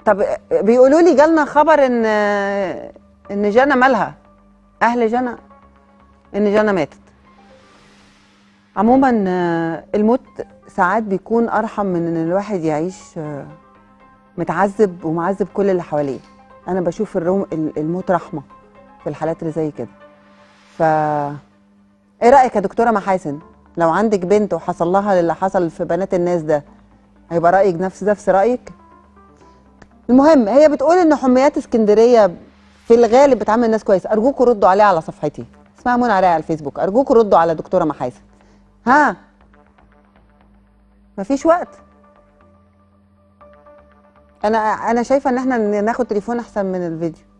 طب بيقولوا لي جالنا خبر ان ان جنى مالها اهل جنى ان جنى ماتت عموما آه، الموت ساعات بيكون ارحم من ان الواحد يعيش آه، متعذب ومعذب كل اللي حواليه انا بشوف الروم ال- الموت رحمه في الحالات اللي زي كده ف ايه رايك يا دكتوره محاسن لو عندك بنت وحصل لها اللي حصل في بنات الناس ده هيبقى رايك نفس نفس رايك المهم هي بتقول ان حميات اسكندريه في الغالب بتعامل الناس كويس ارجوكوا ردوا عليها على صفحتي اسمها منى عراقي على الفيسبوك ارجوكوا ردوا على دكتوره محاسن ها مفيش وقت انا انا شايفه ان احنا ناخد تليفون احسن من الفيديو